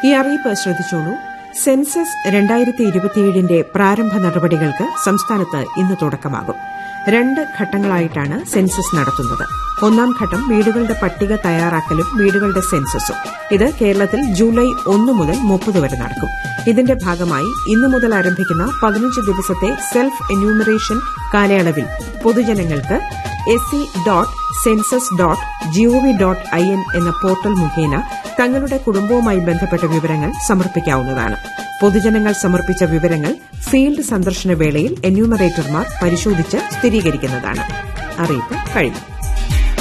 ഈ അറിയിപ്പ് ശ്രദ്ധിച്ചോളൂ സെൻസസ് രണ്ടായിരത്തി ഇരുപത്തിയേഴിന്റെ പ്രാരംഭ നടപടികൾക്ക് സംസ്ഥാനത്ത് ഇന്ന് തുടക്കമാകും രണ്ട് ഘട്ടങ്ങളായിട്ടാണ് സെൻസസ് നടത്തുന്നത് ഒന്നാം ഘട്ടം വീടുകളുടെ പട്ടിക തയ്യാറാക്കലും വീടുകളുടെ സെൻസസും ഇത് കേരളത്തിൽ ജൂലൈ ഒന്ന് മുതൽ മുപ്പത് വരെ നടക്കും ഇതിന്റെ ഭാഗമായി ഇന്നു മുതൽ ആരംഭിക്കുന്ന പതിനഞ്ച് ദിവസത്തെ സെൽഫ് എന്യൂമറേഷൻ കാലയളവിൽ പൊതുജനങ്ങൾക്ക് S C dot census dot G O V dot I N എന്ന പോർട്ടൽ മുഖേന തങ്ങളുടെ കുടുംബവുമായി ബന്ധപ്പെട്ട വിവരങ്ങൾ സമർപ്പിക്കാവുന്നതാണ് പൊതുജനങ്ങൾ സമർപ്പിച്ച വിവരങ്ങൾ ഫീൽഡ് സന്ദർശന വേളയിൽ എന്യൂമറേറ്റർമാർ പരിശോധിച്ച് സ്ഥിരീകരിക്കുന്നതാണ് അറിയിപ്പ് കഴിഞ്ഞു